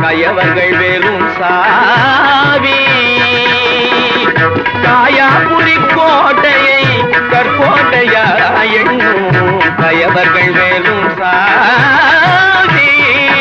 கயவர்கள் வெறும் சாவி காயாபுரி கோட்டையை கற்கோட்டையா எண்ணும் கயவர்கள் வெறும் சாவி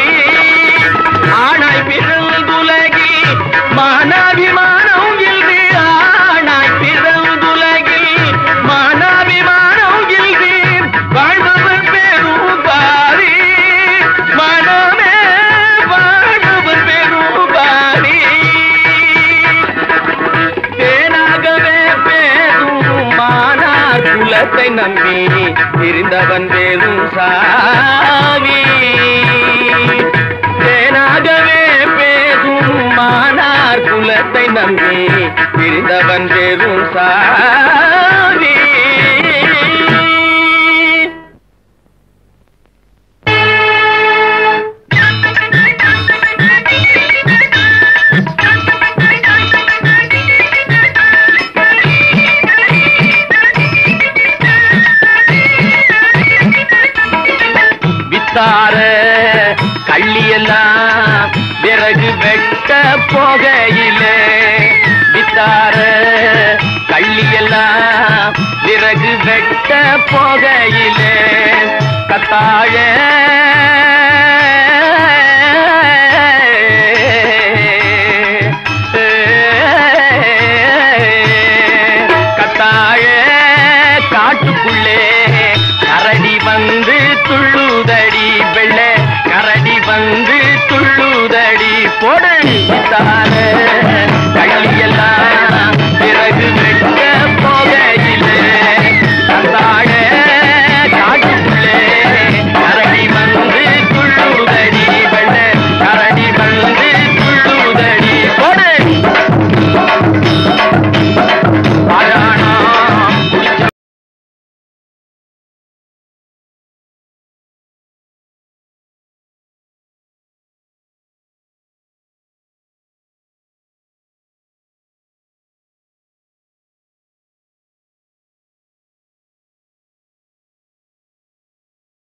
ஆனாய் பிறந்துலகி மானாபிமானம் இல்து ஆனாய் பிறந்துலகி மானாபிமானம் இல்து வாழ்பவர் பெரும் பாரி மனமே வாழ்பவர் பெரும் பாரி தேனாகவே பேசும் மானார் குலத்தை நம்பி இருந்தவன் வேறும் சாவி தேனாகவே பேசும் மானார் குலத்தை நம்பி இருந்தவன் வேறும் சாவி வித்தார கள்ளியெல்லாம் விறகு வெட்ட போகையிலே வித்தார கள்ளியெல்லாம் விறகு வெட்ட போகையிலே கத்தாழ கத்தாழ காட்டுக்குள்ளே கரடி வந்து துள்ளுதடி வெள்ள கரடி வந்து துள்ளுதடி போடு தான